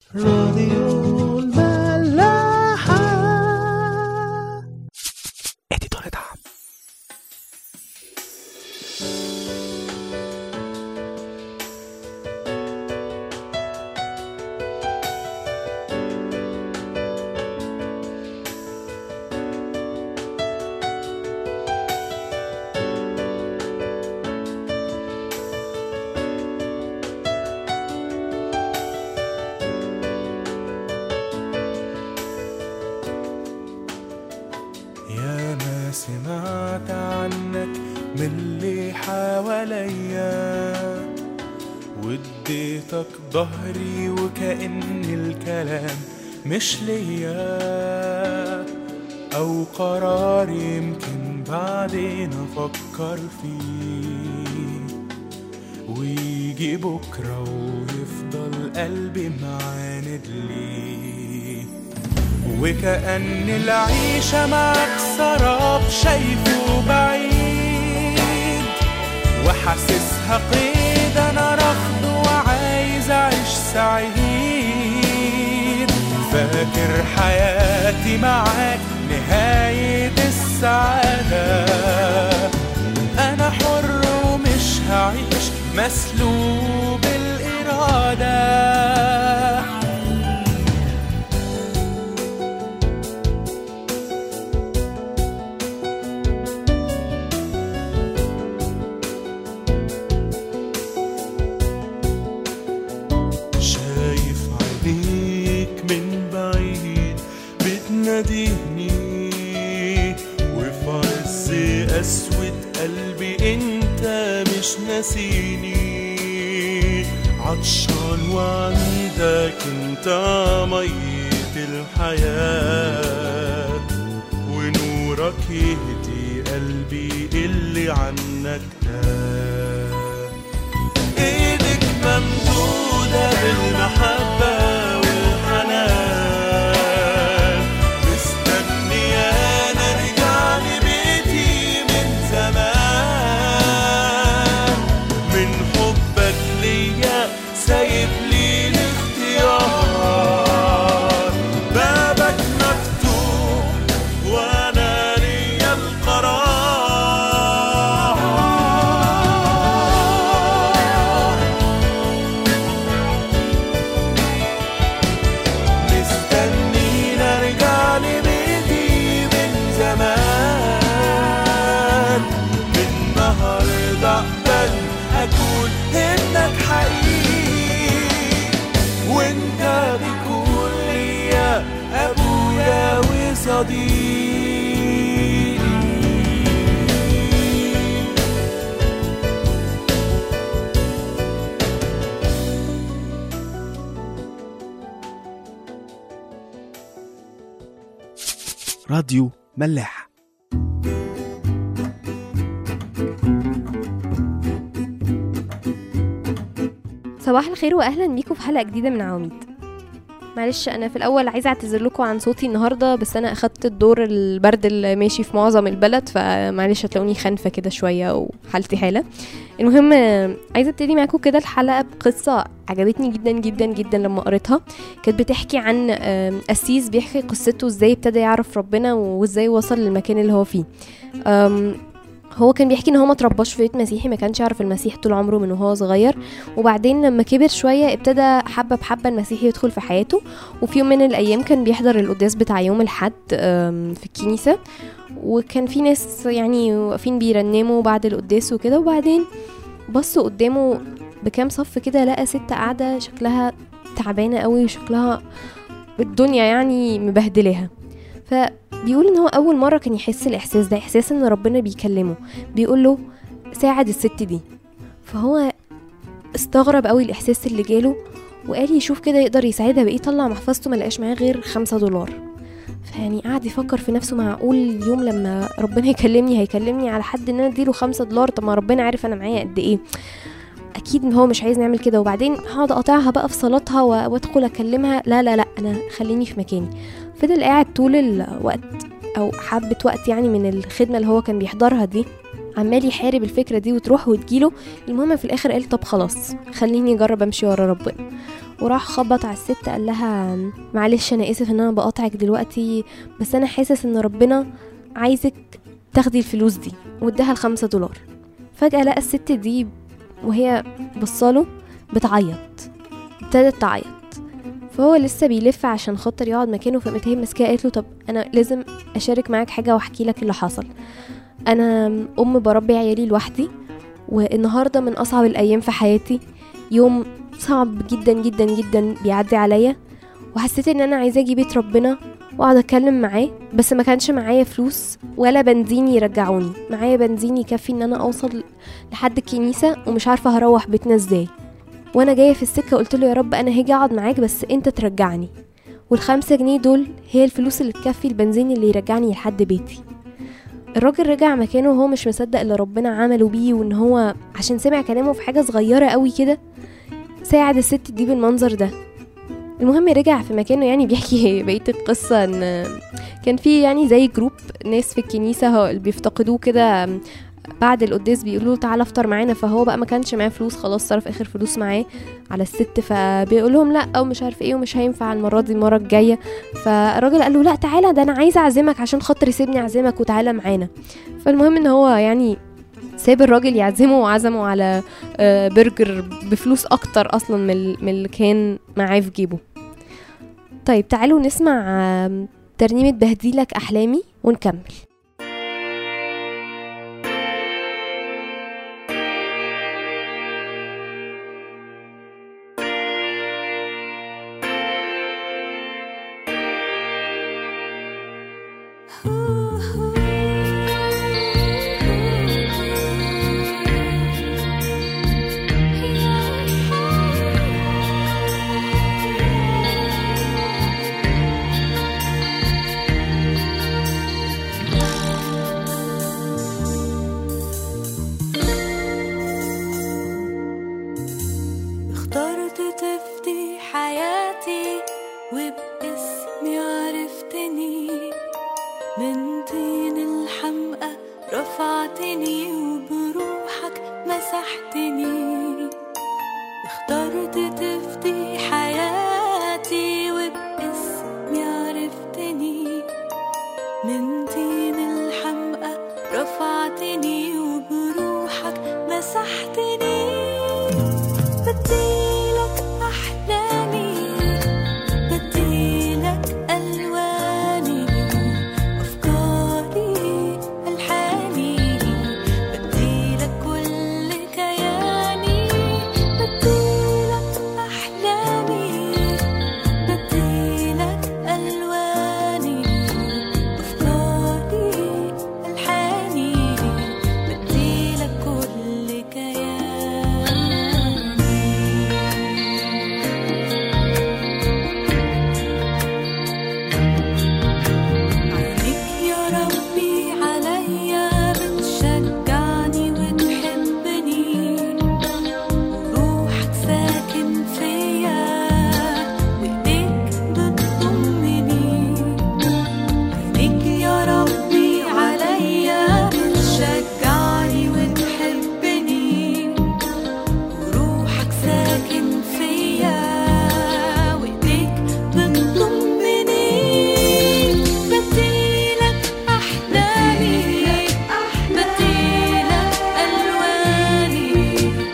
راديو الملاحة اديتور دعم يا ما سمعت عنك من اللي حواليا واديتك ظهري وكأن الكلام مش ليا أو قرار يمكن بعدين أفكر فيه ويجي بكرة ويفضل قلبي معاند ليه وكأن العيشة معك سراب شايفه بعيد وحاسسها قيد أنا رافضه وعايز أعيش سعيد فاكر حياتي معاك نهاية السعادة أنا حر ومش هعيش مسلوب الإرادة شايف عينيك من بعيد بتناديني وفي عز أسود قلبي انت مش ناسيني عطشان وعندك انت مية الحياة ونورك يهدي قلبي اللي عنك تاه ايدك ممدودة بالمحبة والحنان مستنيانا ارجع لبيتي من زمان من حبك ليا سايب لي الاختيار بابك مفتوح وانا ليا القرار مستنين ارجع لبيتي من زمان من النهارده اقبل اكون ابنك حقيقي وانت بتكون ليا ابويا وصديقي راديو ملاح صباح الخير واهلا بيكم في حلقه جديده من عواميد معلش انا في الاول عايزه اعتذر لكم عن صوتي النهارده بس انا اخدت الدور البرد اللي ماشي في معظم البلد فمعلش هتلاقوني خانفه كده شويه وحالتي حاله المهم آه، عايزه ابتدي معاكم كده الحلقه بقصه عجبتني جدا جدا جدا لما قريتها كانت بتحكي عن آه، قسيس بيحكي قصته ازاي ابتدى يعرف ربنا وازاي وصل للمكان اللي هو فيه آم، هو كان بيحكي ان هو ما ترباش في بيت مسيحي ما كانش يعرف المسيح طول عمره من وهو صغير وبعدين لما كبر شويه ابتدى حبه بحبه المسيح يدخل في حياته وفي يوم من الايام كان بيحضر القداس بتاع يوم الحد آم، في الكنيسه وكان في ناس يعني واقفين بيرنموا بعد القداس وكده وبعدين بصوا قدامه بكام صف كده لقى ست قاعده شكلها تعبانه قوي وشكلها الدنيا يعني مبهدلاها فبيقول ان هو اول مره كان يحس الاحساس ده احساس ان ربنا بيكلمه بيقول له ساعد الست دي فهو استغرب قوي الاحساس اللي جاله وقال يشوف كده يقدر يساعدها بايه طلع محفظته ملقاش معاه غير خمسة دولار فيعني قعد يفكر في نفسه معقول يوم لما ربنا يكلمني هيكلمني على حد ان انا اديله خمسة دولار طب ما ربنا عارف انا معايا قد ايه اكيد ان هو مش عايز نعمل كده وبعدين هقعد اقاطعها بقى في صلاتها و- وادخل اكلمها لا لا لا انا خليني في مكاني فضل قاعد طول الوقت او حبة وقت يعني من الخدمة اللي هو كان بيحضرها دي عمال يحارب الفكرة دي وتروح وتجيله المهم في الاخر قال طب خلاص خليني اجرب امشي ورا ربنا وراح خبط على الست قال لها معلش انا اسف ان انا بقاطعك دلوقتي بس انا حاسس ان ربنا عايزك تاخدي الفلوس دي واداها الخمسة دولار فجأة لقى الست دي وهي بصاله بتعيط ابتدت تعيط فهو لسه بيلف عشان خاطر يقعد مكانه فقامت هي ماسكاه قالت له طب انا لازم اشارك معاك حاجه واحكي لك اللي حصل انا ام بربي عيالي لوحدي والنهارده من اصعب الايام في حياتي يوم صعب جدا جدا جدا بيعدي عليا وحسيت ان انا عايزه اجي بيت ربنا واقعد اتكلم معاه بس ما كانش معايا فلوس ولا بنزين يرجعوني معايا بنزين يكفي ان انا اوصل لحد الكنيسه ومش عارفه هروح بيتنا ازاي وانا جايه في السكه قلت له يا رب انا هاجي اقعد معاك بس انت ترجعني والخمسة جنيه دول هي الفلوس اللي تكفي البنزين اللي يرجعني لحد بيتي الراجل رجع مكانه وهو مش مصدق اللي ربنا عمله بيه وان هو عشان سمع كلامه في حاجة صغيرة قوي كده ساعد الست دي بالمنظر ده المهم رجع في مكانه يعني بيحكي بقية القصة ان كان في يعني زي جروب ناس في الكنيسة هو اللي بيفتقدوه كده بعد القداس بيقولوا له تعالى افطر معانا فهو بقى ما كانش معاه فلوس خلاص صرف اخر فلوس معاه على الست فبيقول لهم لا ومش عارف ايه ومش هينفع المره دي المره الجايه فالراجل قال له لا تعالى ده انا عايزه اعزمك عشان خاطر سيبني اعزمك وتعالى معانا فالمهم ان هو يعني ساب الراجل يعزمه وعزمه على آه، برجر بفلوس اكتر اصلا من ال- من اللي كان معاه في جيبه طيب تعالوا نسمع آم، ترنيمة بهديلك أحلامي ونكمل اخترت تفدي حياتي وباسمي عرفتني من طين الحمقى رفعتني وبروحك مسحتني اخترت تفدي حياتي وباسمي عرفتني من طين الحمقى رفعتني وبروحك مسحتني بديلك أحلامي بديلك ألواني أفكاري ألحاني بديلك كل كياني بديلك أحلامي بديلك ألواني أفكاري ألحاني بديلك كل كياني عينيك يا ربي عليا بتشجعني وتحبني وروحك ساكن فيا وايديك بتضمني عينيك يا ربي عليا بتشجعني وتحبني وروحك ساكن فيا وايديك بتضمني بديلك احلامي بديلك الواني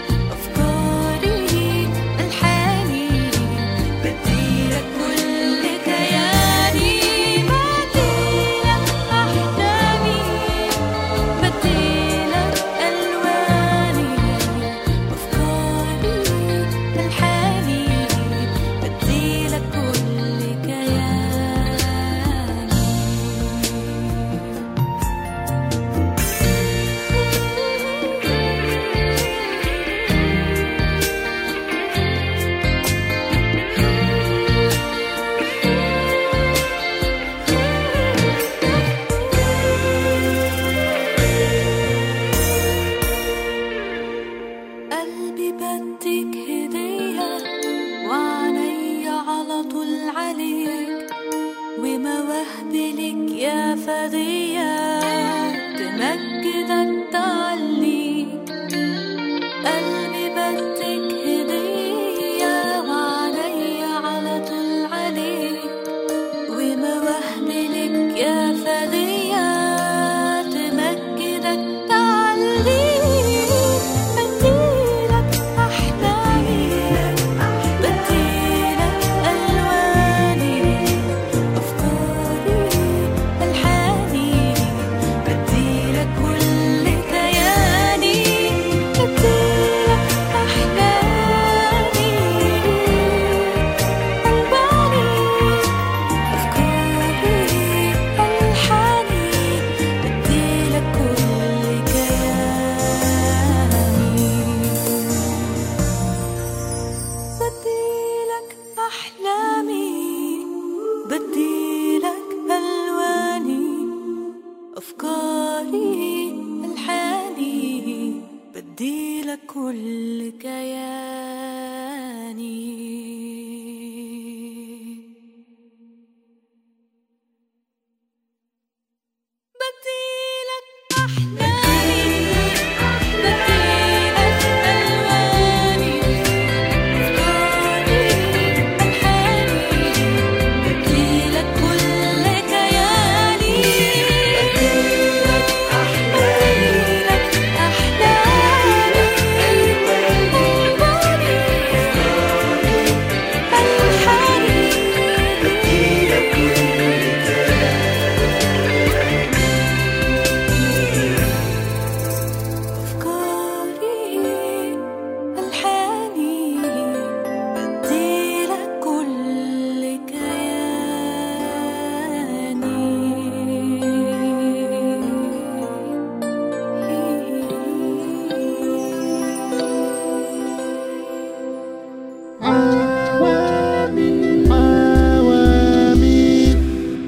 افكاري الحاني بديلك كل كياني بديلك احلامي بديلك الواني افكاري الحاني بديلك كل كياني قلبي بديك هدية وعيني على طول عليك ومواهبي لك يا فدية تمجدك تعليك قلبي بديك هدية وعيني عليك ومواهب لك يا فدية تمجدك تعليك بديلك أحلامي بديلك ألواني أفكاري ألحاني بديلك كل كياني بديلك أحلامي ألواني أفكاري ألحاني بديلك كل كياني بديلك أحلامي بديلك ألواني أفكاري ألحاني بديلك كل كياني بديلك أحلامي بديلك ألواني أفكاري ألحاني بديلك كل كياني بديلك بديلك أحلامي ألواني ألحاني أفكاري ألحاني بديلك كل كياني حواميم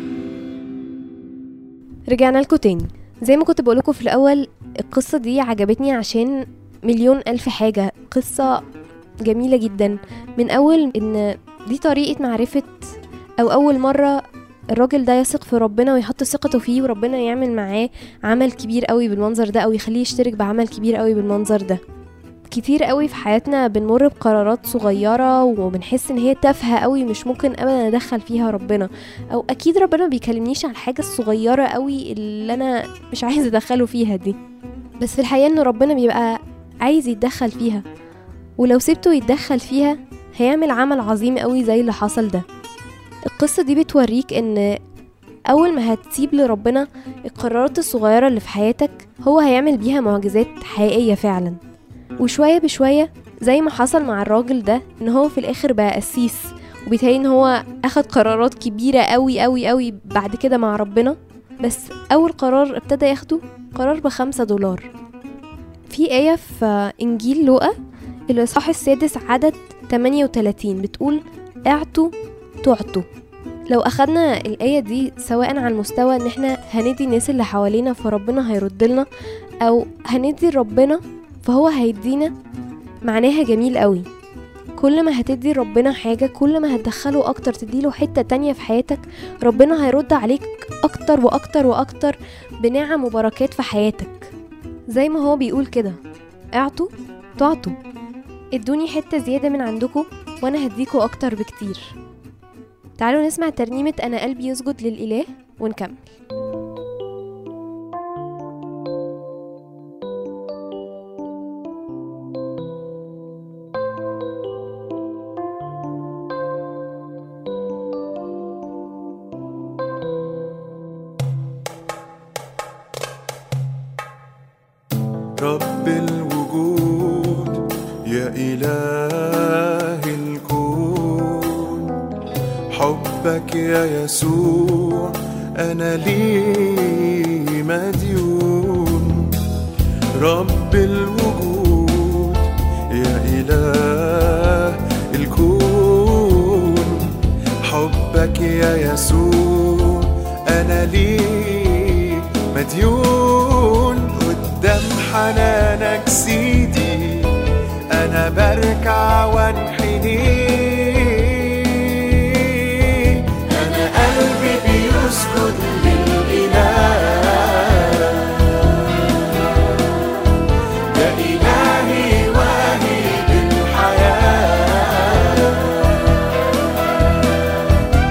رجعنا لكم تاني زي ما كنت بقولكم في الأول القصة دي عجبتني عشان مليون ألف حاجة قصة جميلة جدا من أول إن دي طريقة معرفة أو أول مرة الراجل ده يثق في ربنا ويحط ثقته فيه وربنا يعمل معاه عمل كبير قوي بالمنظر ده أو يخليه يشترك بعمل كبير قوي بالمنظر ده كتير قوي في حياتنا بنمر بقرارات صغيرة وبنحس ان هي تافهة قوي مش ممكن ابدا ندخل فيها ربنا او اكيد ربنا ما بيكلمنيش على الحاجة الصغيرة قوي اللي انا مش عايزة ادخله فيها دي بس في الحقيقة ان ربنا بيبقى عايز يتدخل فيها ولو سبته يتدخل فيها هيعمل عمل عظيم قوي زي اللي حصل ده القصة دي بتوريك ان اول ما هتسيب لربنا القرارات الصغيرة اللي في حياتك هو هيعمل بيها معجزات حقيقية فعلا وشوية بشوية زي ما حصل مع الراجل ده ان هو في الاخر بقى قسيس وبيتهيألي ان هو اخد قرارات كبيرة قوي قوي قوي بعد كده مع ربنا بس اول قرار ابتدى ياخده قرار بخمسة دولار في آية في إنجيل لوقا الإصحاح السادس عدد 38 بتقول اعطوا تعطوا لو أخدنا الآية دي سواء على المستوى إن احنا هندي الناس اللي حوالينا فربنا هيرد لنا أو هندي لربنا فهو هيدينا معناها جميل قوي كل ما هتدي ربنا حاجة كل ما هتدخله أكتر تديله حتة تانية في حياتك ربنا هيرد عليك أكتر وأكتر وأكتر بنعم وبركات في حياتك زي ما هو بيقول كده اعطوا تعطوا ادوني حتة زيادة من عندكم وانا هديكوا اكتر بكتير تعالوا نسمع ترنيمة انا قلبي يسجد للإله ونكمل رب الوجود يا إله الكون حبك يا يسوع أنا لي مديون رب الوجود يا إله الكون حبك يا يسوع أنا لي مديون قدام حنانك سيدي أنا بركع وانحني أنا قلبي بيسجد للإله يا إلهي واهب الحياة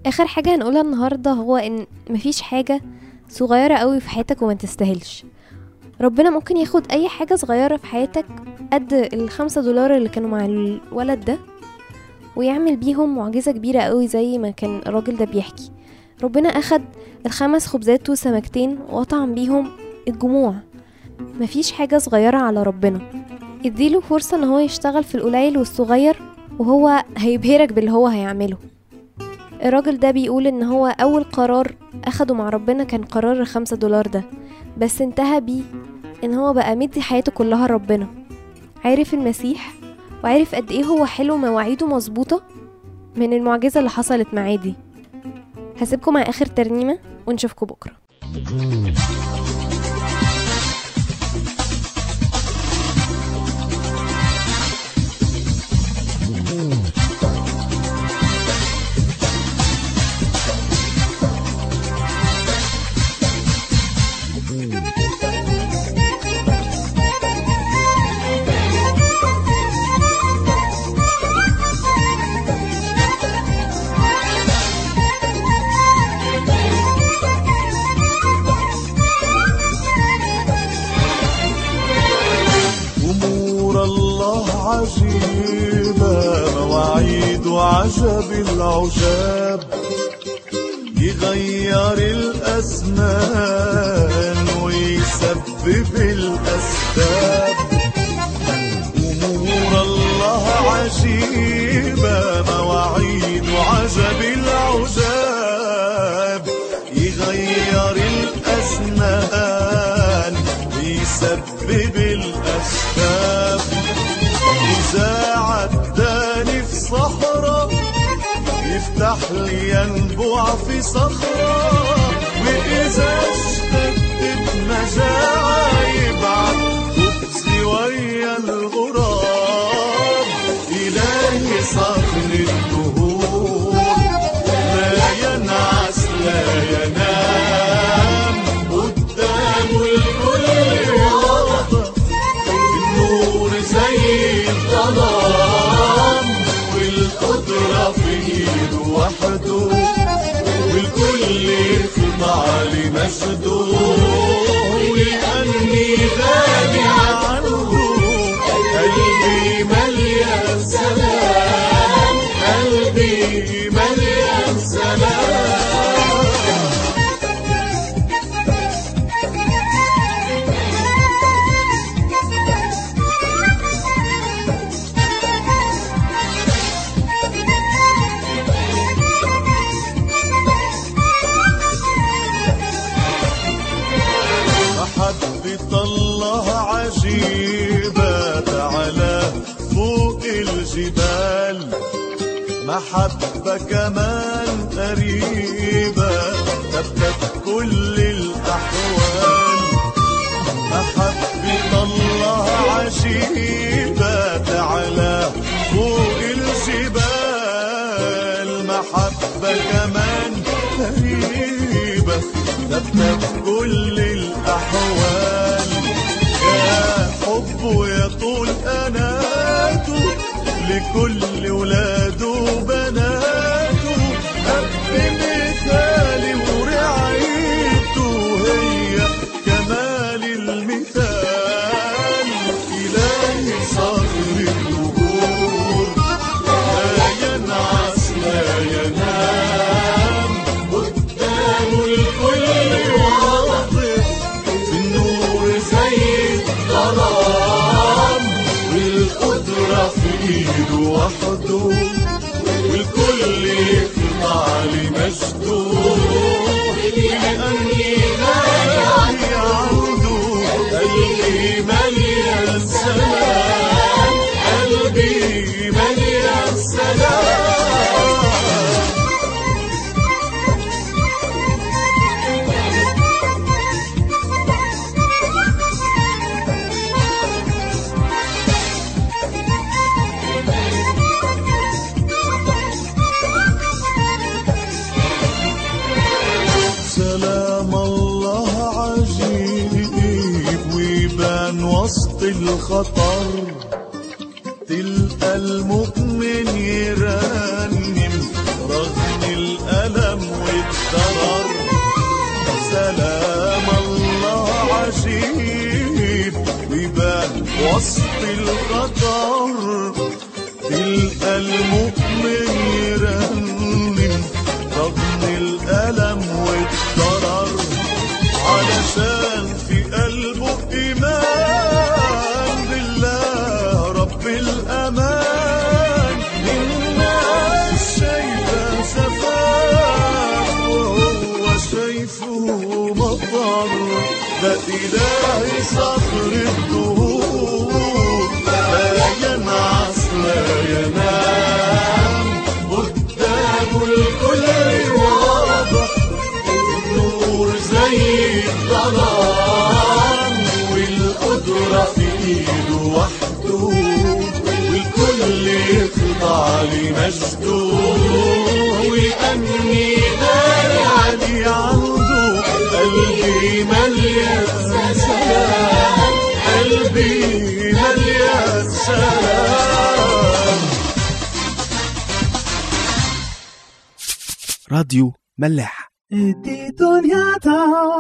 اخر حاجة هنقولها النهاردة هو ان مفيش حاجة صغيرة قوي في حياتك وما تستاهلش ربنا ممكن ياخد اي حاجة صغيرة في حياتك قد الخمسة دولار اللي كانوا مع الولد ده ويعمل بيهم معجزة كبيرة قوي زي ما كان الراجل ده بيحكي ربنا اخد الخمس خبزات وسمكتين وطعم بيهم الجموع مفيش حاجة صغيرة على ربنا اديله فرصة ان هو يشتغل في القليل والصغير وهو هيبهرك باللي هو هيعمله الراجل ده بيقول ان هو اول قرار اخده مع ربنا كان قرار الخمسة دولار ده بس انتهى بيه ان هو بقى مدي حياته كلها لربنا عارف المسيح وعارف قد ايه هو حلو مواعيده مظبوطة من المعجزة اللي حصلت معاه دي هسيبكم مع اخر ترنيمة ونشوفكم بكرة أمور الله عجيبة مواعيد عجب العجاب يغير الأزمان ويسبب الأسباب أمور الله عجيبة مواعيد عجب العجاب يغير الأزمان ويسبب الأسباب إذا عداني في صحراء يفتح لي ينبوع في صخرة وإذا اشتدت مجاعة يبعت خبزي ويا الغراب إلهي صخر الدهور لا ينعس لا ينام قدامه الكل واضح النور زي الظلام والقدرة في ايده وحده والكل يخضع لمجده لأني غالي عنه قلبي مليان سلام قلبي مليان سلام محبة الله عجيبة تعالى فوق الجبال محبة كمان قريبة تبت كل الأحوال محبة الله عجيبة تعالى فوق الجبال محبة كمان قريبة تبت كل الأحوال يا حب ويا طول أناته لكل ولاده وبناته أب مثالي ورعايته هي كمال المثال إلهي صخر الدهور لا ينعس لا ينام قدامه الكل واضح في النور زي الظلام والقدرة في ايده وحده والكل يخضع لمجده لأني غالي عنده قلبي مليان سلام قلبي مليان سلام سلام الله عجيب ويبان وسط الخطر تلقى المؤمن يرنم رغم الألم فإلهي صخر الدهور لا ينعس لا ينام قدامه الكل واضح النور زي الظلام والقدرة في ايده وحده والكل يخضع لمجده ويأني غالي علي عنده قلبي مليان سلام قلبي مليان سلام راديو ملاح ادي دنيا تعال